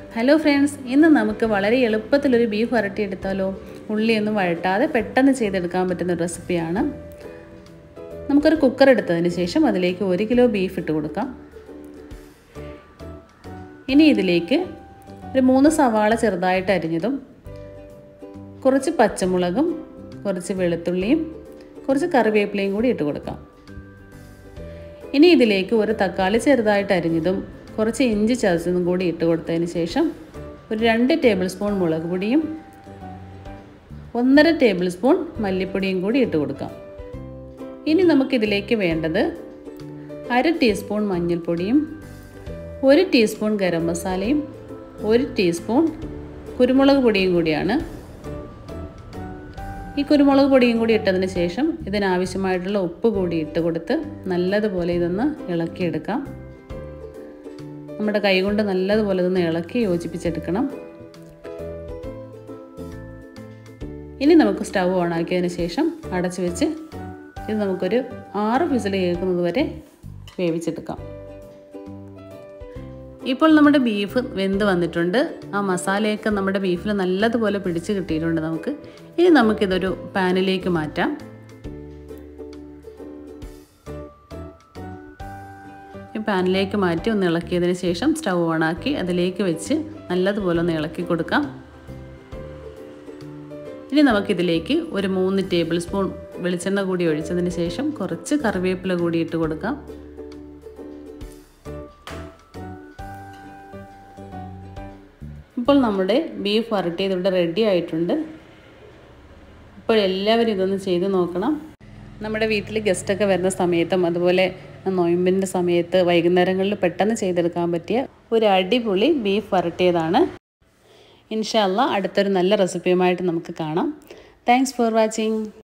hello friends ഇന്ന് നമുക്ക് വളരെ എളുപ്പത്തിലൊരു ബീഫ് വരട്ടിയെടുത്താലോ ഉള്ളിയൊന്നും വഴട്ടാതെ പെട്ടെന്ന് ചെയ്തെടുക്കാൻ പറ്റുന്ന ഒരു റെസിപ്പിയാണ് നമുക്കൊരു കുക്കർ എടുത്തതിന് ശേഷം അതിലേക്ക് ഒരു കിലോ ബീഫ് ഇട്ട് കൊടുക്കാം ഇനി ഇതിലേക്ക് ഒരു മൂന്ന് സവാള ചെറുതായിട്ട് അരിഞ്ഞതും കുറച്ച് പച്ചമുളകും കുറച്ച് വെളുത്തുള്ളിയും കുറച്ച് കറിവേപ്പിലയും കൂടി ഇട്ട് കൊടുക്കാം ഇനി ഇതിലേക്ക് ഒരു തക്കാളി ചെറുതായിട്ട് അരിഞ്ഞതും കുറച്ച് ഇഞ്ചി ചതച്ചതും കൂടി ഇട്ട് കൊടുത്തതിന് ശേഷം ഒരു രണ്ട് ടേബിൾ സ്പൂൺ മുളക് പൊടിയും ഒന്നര ടേബിൾ സ്പൂൺ മല്ലിപ്പൊടിയും കൂടി ഇട്ട് കൊടുക്കാം ഇനി നമുക്കിതിലേക്ക് വേണ്ടത് അര ടീസ്പൂൺ മഞ്ഞൾപ്പൊടിയും ഒരു ടീസ്പൂൺ ഗരം മസാലയും ഒരു ടീസ്പൂൺ കുരുമുളക് പൊടിയും കൂടിയാണ് ഈ കുരുമുളക് പൊടിയും കൂടി ഇട്ടതിന് ശേഷം ഇതിനാവശ്യമായിട്ടുള്ള ഉപ്പ് കൂടി ഇട്ട് കൊടുത്ത് നല്ലതുപോലെ ഇതൊന്ന് ഇളക്കിയെടുക്കാം നമ്മുടെ കൈകൊണ്ട് നല്ലതുപോലെ ഇതൊന്ന് ഇളക്കി യോജിപ്പിച്ചെടുക്കണം ഇനി നമുക്ക് സ്റ്റവ് ഓണാക്കിയതിന് ശേഷം അടച്ചു വെച്ച് ഇത് നമുക്കൊരു ആറ് വിസിൽ കേൾക്കുന്നത് വരെ വേവിച്ചെടുക്കാം ഇപ്പോൾ നമ്മുടെ ബീഫ് വെന്ത് വന്നിട്ടുണ്ട് ആ മസാലയൊക്കെ നമ്മുടെ ബീഫിൽ നല്ലതുപോലെ പിടിച്ച് കിട്ടിയിട്ടുണ്ട് നമുക്ക് ഇനി നമുക്കിതൊരു പാനിലേക്ക് മാറ്റാം ഈ പാനിലേക്ക് മാറ്റി ഒന്ന് ഇളക്കിയതിന് ശേഷം സ്റ്റവ് ഓണാക്കി അതിലേക്ക് വെച്ച് നല്ലതുപോലെ ഒന്ന് ഇളക്കി കൊടുക്കാം ഇനി നമുക്കിതിലേക്ക് ഒരു മൂന്ന് ടേബിൾ സ്പൂൺ വെളിച്ചെണ്ണ കൂടി ഒഴിച്ചതിന് ശേഷം കുറച്ച് കറിവേപ്പില കൂടി ഇട്ട് കൊടുക്കാം ഇപ്പോൾ നമ്മുടെ ബീഫ് വരട്ടിയത് ഇവിടെ റെഡി ആയിട്ടുണ്ട് ഇപ്പോൾ എല്ലാവരും ഇതൊന്ന് ചെയ്ത് നോക്കണം നമ്മുടെ വീട്ടിൽ ഗസ്റ്റൊക്കെ വരുന്ന സമയത്തും അതുപോലെ നൊയമ്പിൻ്റെ സമയത്ത് വൈകുന്നേരങ്ങളിൽ പെട്ടെന്ന് ചെയ്തെടുക്കാൻ പറ്റിയ ഒരു അടിപൊളി ബീഫ് വരട്ടിയതാണ് ഇൻഷാല്ല അടുത്തൊരു നല്ല റെസിപ്പിയുമായിട്ട് നമുക്ക് കാണാം താങ്ക്സ് ഫോർ വാച്ചിങ്